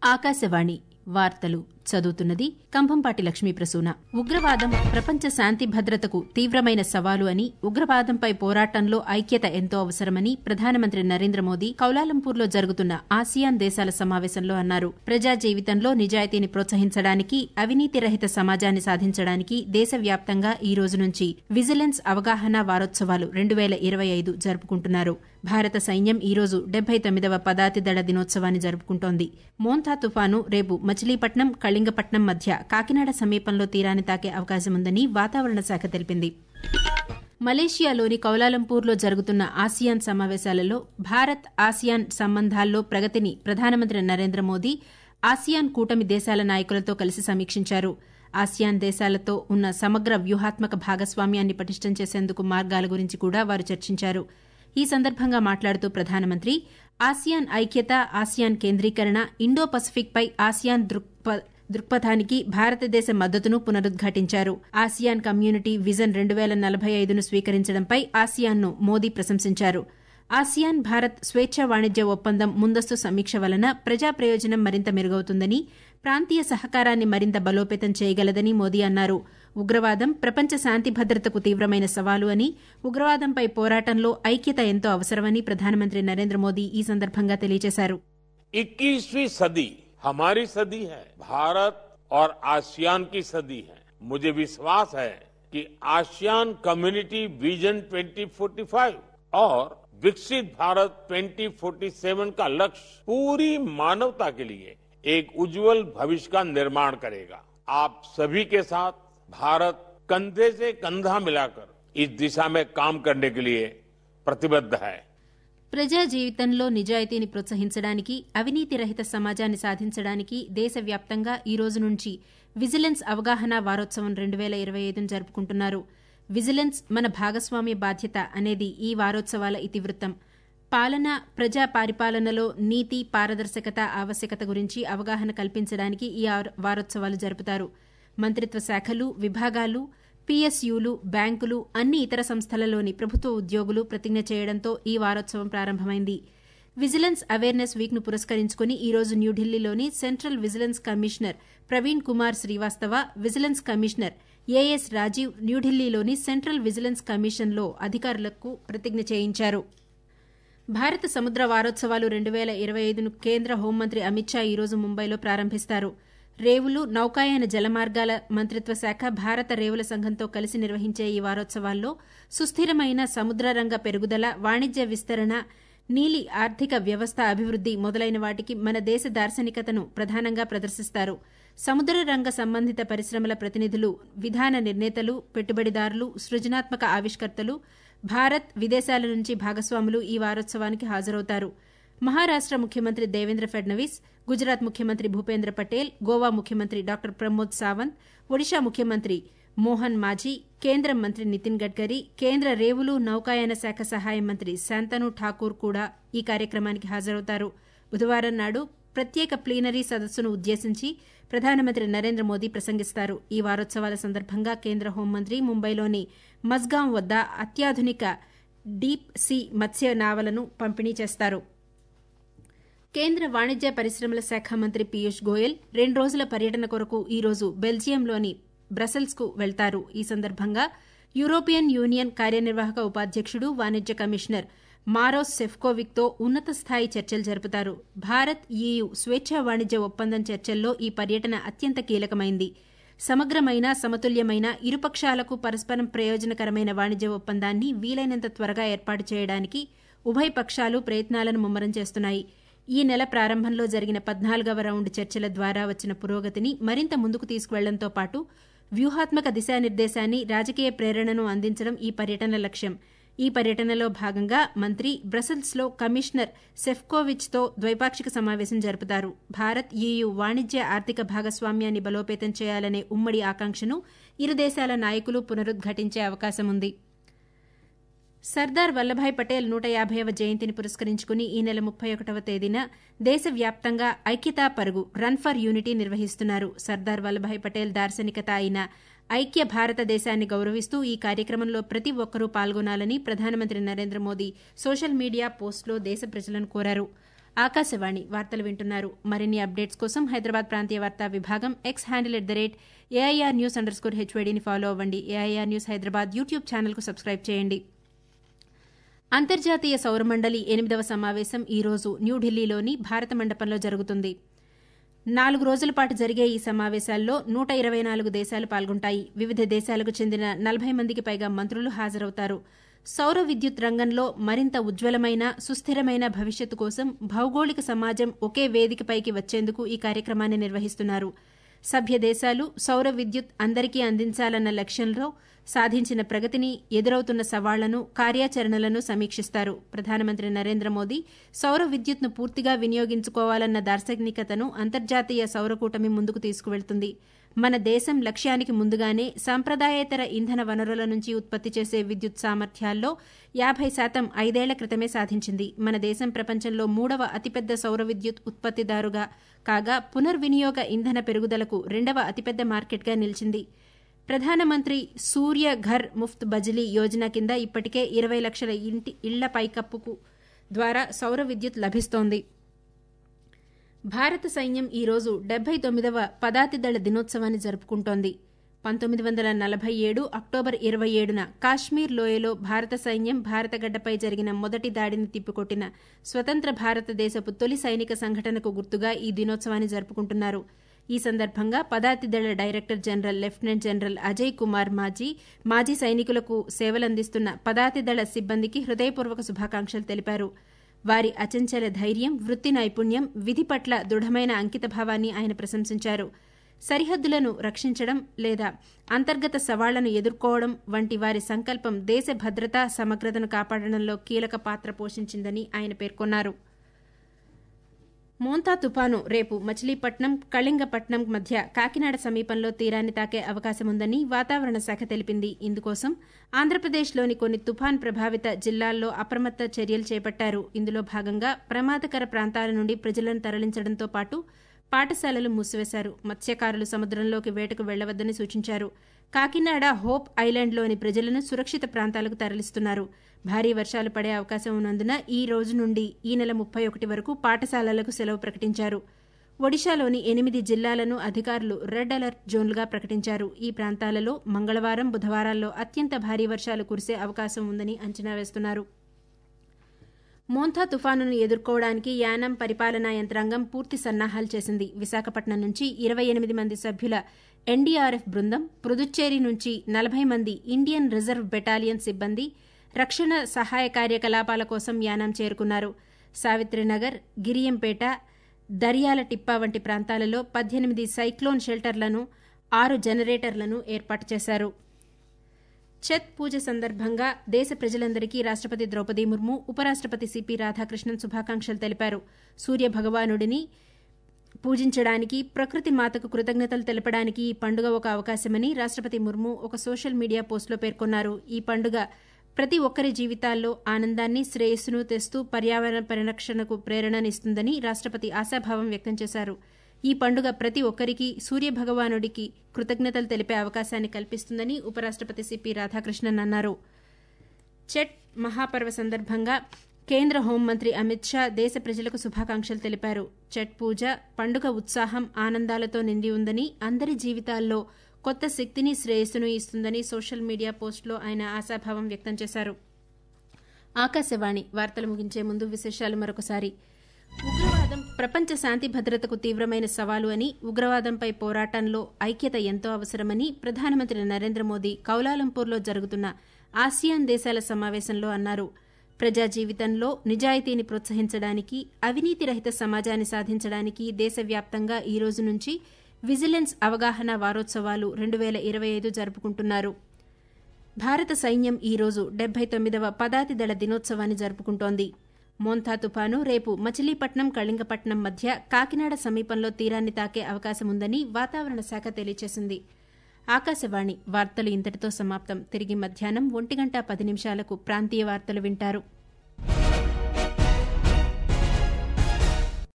ఆకాశవాణి వార్తలు చదువుతున్నది కంభంపాటి లక్ష్మీ ప్రసూన ఉగ్రవాదం ప్రపంచ శాంతి భద్రతకు తీవ్రమైన సవాలు అని ఉగ్రవాదంపై పోరాటంలో ఐక్యత ఎంతో అవసరమని ప్రధానమంత్రి నరేంద్ర మోదీ కౌలాలంపూర్లో జరుగుతున్న ఆసియాన్ దేశాల సమావేశంలో అన్నారు ప్రజా జీవితంలో నిజాయితీని ప్రోత్సహించడానికి అవినీతి రహిత సమాజాన్ని సాధించడానికి దేశవ్యాప్తంగా ఈ రోజు నుంచి విజిలెన్స్ అవగాహన వారోత్సవాలు రెండు వేల ఇరవై ఐదు జరుపుకుంటున్నారు భారత సైన్యం ఈ రోజు డెబ్బై తొమ్మిదవ పదాతి దళ దినోత్సవాన్ని జరుపుకుంటోంది మోంథా తుఫాను రేపు మచిలీపట్నం కళింగపట్నం మధ్య కాకినాడ సమీపంలో తీరాన్ని తాకే అవకాశముందని వాతావరణ శాఖ తెలిపింది మలేషియాలోని కౌలాలంపూర్లో జరుగుతున్న ఆసియాన్ సమావేశాలలో భారత్ ఆసియాన్ సంబంధాల్లో ప్రగతిని ప్రధానమంత్రి నరేంద్ర మోదీ ఆసియాన్ కూటమి దేశాల నాయకులతో కలిసి సమీక్షించారు ఆసియాన్ దేశాలతో ఉన్న సమగ్ర వ్యూహాత్మక భాగస్వామ్యాన్ని పటిష్టం చేసేందుకు మార్గాల గురించి కూడా వారు చర్చించారు ఈ సందర్భంగా మాట్లాడుతూ ప్రధానమంత్రి ఆసియాన్ ఐక్యత ఆసియాన్ కేంద్రీకరణ ఇండో పసిఫిక్ పై ఆసియాన్ దృక్ప దృక్పథానికి భారతదేశ మద్దతును పునరుద్ఘాటించారు ఆసియాన్ కమ్యూనిటీ విజన్ రెండు వేల నలభై ఐదును స్వీకరించడంపై ఆసియాన్ను మోదీ ప్రశంసించారు ఆసియాన్ భారత్ స్వేచ్ఛ వాణిజ్య ఒప్పందం ముందస్తు సమీక్ష వలన ప్రజా ప్రయోజనం మరింత మెరుగవుతుందని ప్రాంతీయ సహకారాన్ని మరింత బలోపేతం చేయగలదని మోదీ అన్నారు ఉగ్రవాదం ప్రపంచ శాంతి భద్రతకు తీవ్రమైన సవాలు అని ఉగ్రవాదంపై పోరాటంలో ఐక్యత ఎంతో అవసరమని ప్రధానమంత్రి నరేంద్ర మోదీ ఈ సందర్భంగా తెలియజేశారు इक्कीसवीं सदी हमारी सदी है भारत और आसियान की सदी है मुझे विश्वास है कि आसियान कम्युनिटी विजन 2045 और विकसित भारत 2047 का लक्ष्य पूरी मानवता के लिए एक उज्जवल भविष्य का निर्माण करेगा आप सभी के साथ भारत कंधे से कंधा मिलाकर इस दिशा में काम करने के लिए प्रतिबद्ध है ప్రజా జీవితంలో నిజాయితీని ప్రోత్సహించడానికి అవినీతి రహిత సమాజాన్ని సాధించడానికి దేశవ్యాప్తంగా ఈ రోజు నుంచి విజిలెన్స్ అవగాహన వారోత్సవం రెండు వేల ఇరవై ఐదును జరుపుకుంటున్నారు విజిలెన్స్ మన భాగస్వామ్య బాధ్యత అనేది ఈ వారోత్సవాల ఇతివృత్తం పాలన ప్రజా పరిపాలనలో నీతి పారదర్శకత ఆవశ్యకత గురించి అవగాహన కల్పించడానికి ఈ వారోత్సవాలు జరుపుతారు మంత్రిత్వ శాఖలు విభాగాలు పీఎస్యూలు బ్యాంకులు అన్ని ఇతర సంస్థలలోని ప్రభుత్వ ఉద్యోగులు ప్రతిజ్ఞ చేయడంతో ఈ వారోత్సవం ప్రారంభమైంది విజిలెన్స్ అవేర్నెస్ వీక్ ను పురస్కరించుకుని ఈ రోజు న్యూఢిల్లీలోని central vigilance commissioner Praveen Kumar Srivastava vigilance commissioner A S న్యూఢిల్లీలోని సెంట్రల్ విజిలెన్స్ కమిషన్లో అధికారులకు ప్రతిజ్ఞ చేయించారు భారత సముద్ర వారోత్సవాలు రెండు వేల ఇరవై ఐదును కేంద్ర హోంమంత్రి అమిత్ షా ఈరోజు ముంబైలో ప్రారంభిస్తారు రేవులు నౌకాయాన జలమార్గాల మంత్రిత్వ శాఖ భారత రేవుల సంఘంతో కలిసి నిర్వహించే ఈ వారోత్సవాల్లో సుస్థిరమైన సముద్ర రంగ పెరుగుదల వాణిజ్య విస్తరణ నీలి ఆర్థిక వ్యవస్థ అభివృద్ది మొదలైన వాటికి మన దేశ దార్శనికతను ప్రధానంగా ప్రదర్శిస్తారు సముద్ర రంగ సంబంధిత పరిశ్రమల ప్రతినిధులు విధాన నిర్ణేతలు పెట్టుబడిదారులు సృజనాత్మక ఆవిష్కర్తలు భారత్ విదేశాల నుంచి భాగస్వాములు ఈ వారోత్సవానికి హాజరవుతారు మహారాష్ట ముఖ్యమంత్రి దేవేంద్ర ఫడ్నవీస్ గుజరాత్ ముఖ్యమంత్రి భూపేంద్ర పటేల్ గోవా ముఖ్యమంత్రి డాక్టర్ ప్రమోద్ సావంత్ ఒడిషా ముఖ్యమంత్రి మోహన్ మాఝీ కేంద్ర మంత్రి నితిన్ గడ్కరీ కేంద్ర రేవులు నౌకాయాన శాఖ సహాయ మంత్రి శాంతను ఠాకూర్ కూడా ఈ కార్యక్రమానికి హాజరవుతారు బుధవారం నాడు ప్రత్యేక ప్లీనరీ సదస్సును ఉద్దేశించి ప్రధానమంత్రి నరేంద్ర మోదీ ప్రసంగిస్తారు ఈ వారోత్సవాల సందర్భంగా కేంద్ర హోంమంత్రి ముంబైలోని మజ్గాం వద్ద అత్యాధునిక డీప్ సీ మత్స్య నావలను పంపిణీ చేస్తారు కేంద్ర వాణిజ్య పరిశ్రమల శాఖ మంత్రి పీయూష్ గోయల్ రెండు రోజుల పర్యటన కొరకు ఈ రోజు బెల్జియంలోని బ్రసెల్స్ కు వెళ్తారు ఈ సందర్భంగా యూరోపియన్ యూనియన్ కార్యనిర్వాహక ఉపాధ్యకుడు వాణిజ్య కమిషనర్ మారోస్ సెఫ్కోవిక్ తో ఉన్నత స్థాయి చర్చలు జరుపుతారు భారత్ ఈయు స్వేచ్ఛా వాణిజ్య ఒప్పందం చర్చల్లో ఈ పర్యటన అత్యంత కీలకమైంది సమగ్రమైన సమతుల్యమైన ఇరుపక్షాలకు పరస్పరం ప్రయోజనకరమైన వాణిజ్య ఒప్పందాన్ని వీలైనంత త్వరగా ఏర్పాటు చేయడానికి ఉభయ పక్షాలు ప్రయత్నాలను ముమ్మరం చేస్తున్నాయి ఈ నెల ప్రారంభంలో జరిగిన పద్నాలుగవ రౌండ్ చర్చల ద్వారా వచ్చిన పురోగతిని మరింత ముందుకు తీసుకువెళ్లడంతో పాటు వ్యూహాత్మక దిశానిర్దేశాన్ని రాజకీయ ప్రేరణను అందించడం ఈ పర్యటన లక్ష్యం ఈ పర్యటనలో భాగంగా మంత్రి బ్రసెల్స్లో కమిషనర్ సెఫ్కోవిచ్తో ద్వైపాక్షిక సమావేశం జరుపుతారు భారత్ ఈయు వాణిజ్య ఆర్థిక భాగస్వామ్యాన్ని బలోపేతం చేయాలనే ఉమ్మడి ఆకాంక్షను ఇరు దేశాల నాయకులు పునరుద్ఘాటించే అవకాశం ఉంది సర్దార్ వల్లభాయ్ పటేల్ నూట యాభైవ జయంతిని పురస్కరించుకుని ఈ నెల ముప్పై ఒకటవ తేదీన దేశవ్యాప్తంగా ఐక్యతా పరుగు రన్ ఫర్ యూనిటీ నిర్వహిస్తున్నారు సర్దార్ వల్లభాయ్ పటేల్ దార్శనికత అయిన ఐక్య భారతదేశాన్ని గౌరవిస్తూ ఈ కార్యక్రమంలో ప్రతి ఒక్కరూ పాల్గొనాలని ప్రధానమంత్రి నరేంద్ర మోదీ సోషల్ మీడియా పోస్టులో దేశ ప్రజలను కోరారు ఆకాశవాణి వార్తలు వింటున్నారు మరిన్ని అప్డేట్స్ కోసం హైదరాబాద్ ప్రాంతీయ వార్తా విభాగం X handle at the rate AIR news underscore హెచ్వైడీని ఫాలో అవ్వండి ఏఐఆర్ న్యూస్ హైదరాబాద్ యూట్యూబ్ ఛానల్కు సబ్స్క్రైబ్ చేయండి అంతర్జాతీయ సౌరమండలి ఎనిమిదవ సమావేశం ఈ రోజు న్యూఢిల్లీలోని భారత మండపంలో జరుగుతుంది నాలుగు రోజుల పాటు జరిగే ఈ సమావేశాల్లో నూట ఇరవై నాలుగు దేశాలు పాల్గొంటాయి వివిధ దేశాలకు చెందిన నలభై మందికి పైగా మంత్రులు హాజరవుతారు సౌర విద్యుత్ రంగంలో మరింత ఉజ్వలమైన సుస్థిరమైన భవిష్యత్తు కోసం భౌగోళిక సమాజం ఒకే వేదికపైకి వచ్చేందుకు ఈ కార్యక్రమాన్ని నిర్వహిస్తున్నారు సభ్య దేశాలు సౌర విద్యుత్ అందరికీ అందించాలన్న లక్ష్యంలో సాధించిన ప్రగతిని ఎదురవుతున్న సవాళ్లను కార్యాచరణలను సమీక్షిస్తారు ప్రధానమంత్రి నరేంద్ర మోదీ సౌర విద్యుత్ను పూర్తిగా వినియోగించుకోవాలన్న దార్శనికతను అంతర్జాతీయ సౌరకూటమి ముందుకు తీసుకువెళ్తుంది మన దేశం లక్ష్యానికి ముందుగానే సంప్రదాయేతర ఇంధన వనరుల నుంచి ఉత్పత్తి చేసే విద్యుత్ సామర్థ్యాల్లో యాబై శాతం ఐదేళ్ల క్రితమే సాధించింది మన దేశం ప్రపంచంలో మూడవ అతిపెద్ద సౌర విద్యుత్ ఉత్పత్తిదారుగా కాగా పునర్వినియోగ ఇంధన పెరుగుదలకు రెండవ అతిపెద్ద మార్కెట్గా నిలిచింది ప్రధానమంత్రి సూర్య ఘర్ ముఫ్త్ బజిలీ యోజన కింద ఇప్పటికే ఇరవై లక్షల ఇంటి ఇళ్ల పైకప్పుకు ద్వారా సౌర విద్యుత్ లభిస్తోంది భారత సైన్యం ఈ రోజు డెబ్బై తొమ్మిదవ పదాతి దళ దినోత్సవాన్ని జరుపుకుంటోంది పంతొమ్మిది వందల నలభై ఏడు అక్టోబర్ ఇరవై ఏడున కాశ్మీర్ లోయలో భారత సైన్యం భారతగడ్డపై జరిగిన మొదటి దాడిని తిప్పికొట్టిన స్వతంత్ర భారతదేశపు తొలి సైనిక సంఘటనకు గుర్తుగా ఈ దినోత్సవాన్ని జరుపుకుంటున్నారు ఈ సందర్భంగా పదాతి దళ director general lieutenant general Ajay Kumar మాజీ మాజీ సైనికులకు సేవలందిస్తున్న పదాతి దళ సిబ్బందికి హృదయపూర్వక శుభాకాంక్షలు తెలిపారు వారి అచంచల ధైర్యం వృత్తి నైపుణ్యం విధి పట్ల దృఢమైన అంకితభావాన్ని ఆయన ప్రశంసించారు సరిహద్దులను రక్షించడం లేదా అంతర్గత సవాళ్లను ఎదుర్కోవడం వంటి వారి సంకల్పం దేశ భద్రత సమగ్రతను కాపాడడంలో కీలక పాత్ర పోషించిందని ఆయన పేర్కొన్నారు మోంతా తుపాను రేపు మచిలీపట్నం కళింగపట్నం మధ్య కాకినాడ సమీపంలో తీరాన్ని తాకే అవకాశముందని వాతావరణ శాఖ తెలిపింది ఇందుకోసం ఆంధ్రప్రదేశ్లోని కొన్ని తుఫాన్ ప్రభావిత జిల్లాల్లో అప్రమత్త చర్యలు చేపట్టారు ఇందులో భాగంగా ప్రమాదకర ప్రాంతాల నుండి ప్రజలను తరలించడంతో పాటు పాఠశాలలు మూసివేశారు మత్స్యకారులు సముద్రంలోకి వేటకు వెళ్లవద్దని సూచించారు కాకినాడ హోప్ ఐలాండ్లోని ప్రజలను సురక్షిత ప్రాంతాలకు తరలిస్తున్నారు భారీ వర్షాలు పడే అవకాశం ఉన్నందున ఈ రోజు నుండి ఈ నెల ముప్పై ఒకటి వరకు పాఠశాలలకు సెలవు ప్రకటించారు ఒడిశాలోని ఎనిమిది జిల్లాలను అధికారులు రెడ్ అలర్ట్ జోన్లుగా ప్రకటించారు ఈ ప్రాంతాలలో మంగళవారం బుధవారాల్లో అత్యంత భారీ వర్షాలు కురిసే అవకాశం ఉందని అంచనా వేస్తున్నారు మోంథా తుఫానును ఎదుర్కోవడానికి యానం పరిపాలనా యంత్రాంగం పూర్తి సన్నాహాలు చేసింది విశాఖపట్నం నుంచి ఇరవై ఎనిమిది మంది సభ్యుల ఎన్డీఆర్ఎఫ్ బృందం పుదుచ్చేరి నుంచి నలభై మంది ఇండియన్ రిజర్వ్ బెటాలియన్ సిబ్బంది రక్షణ సహాయ కార్యకలాపాల కోసం యానం చేరుకున్నారు సావిత్రినగర్ గిరియంపేట దర్యాల టిప్పా వంటి ప్రాంతాలలో పద్దెనిమిది సైక్లోన్ షెల్టర్లను ఆరు జనరేటర్లను ఏర్పాటు చేశారు ఛత్ పూజ సందర్భంగా దేశ ప్రజలందరికీ రాష్టపతి ద్రౌపది ముర్ము ఉపరాష్టపతి సిపి రాధాకృష్ణన్ శుభాకాంక్షలు తెలిపారు సూర్య భగవానుడిని పూజించడానికి ప్రకృతి మాతకు కృతజ్ఞతలు తెలపడానికి ఈ పండుగ ఒక అవకాశమని రాష్టపతి ముర్ము ఒక సోషల్ మీడియా పోస్టులో పేర్కొన్నారు ఈ పండుగ ప్రతి ఒక్కరి జీవితాల్లో ఆనందాన్ని శ్రేయస్సును తెస్తూ పర్యావరణ పరిరక్షణకు ప్రేరణనిస్తుందని రాష్టపతి ఆశాభావం వ్యక్తం చేశారు ఈ పండుగ ప్రతి ఒక్కరికి సూర్యభగవానుడికి కృతజ్ఞతలు తెలిపే అవకాశాన్ని కల్పిస్తుందని ఉపరాష్టపతి సిపి రాధాకృష్ణన్ అన్నారు చెట్ మహాపర్వ సందర్భంగా కేంద్ర హోంమంత్రి అమిత్ షా దేశ ప్రజలకు శుభాకాంక్షలు తెలిపారు చెట్ పూజ పండుగ ఉత్సాహం ఆనందాలతో నిండి ఉందని అందరి జీవితాల్లో కొత్త శక్తిని శ్రేయస్సును ఇస్తుందని సోషల్ మీడియా పోస్టులో ఆయన ఆశాభావం వ్యక్తం చేశారు ఆకాశవాణి వార్తలు ముగించే ముందు విశేషాలు మరొకసారి ఉగ్రవాదం ప్రపంచ శాంతి భద్రతకు తీవ్రమైన సవాలు అని ఉగ్రవాదంపై పోరాటంలో ఐక్యత ఎంతో అవసరమని ప్రధానమంత్రి నరేంద్ర మోదీ కౌలాలంపూర్లో జరుగుతున్న ఆసియాన్ దేశాల సమావేశంలో అన్నారు ప్రజా జీవితంలో నిజాయితీని ప్రోత్సహించడానికి అవినీతి రహిత సమాజాన్ని సాధించడానికి దేశవ్యాప్తంగా ఈ రోజు నుంచి విజిలెన్స్ అవగాహన వారోత్సవాలు రెండు వేల ఇరవై ఐదు జరుపుకుంటున్నారు భారత సైన్యం ఈ రోజు డెబ్బై తొమ్మిదవ పదాతి దళ దినోత్సవాన్ని జరుపుకుంటోంది మోంథా తుపాను రేపు మచిలీపట్నం కళింగపట్నం మధ్య కాకినాడ సమీపంలో తీరాన్ని తాకే అవకాశముందని వాతావరణ శాఖ తెలియజేసింది ఆకాశవాణి వార్తలు ఇంతటితో సమాప్తం తిరిగి మధ్యాహ్నం ఒంటి గంట పది నిమిషాలకు ప్రాంతీయ వార్తలు వింటారు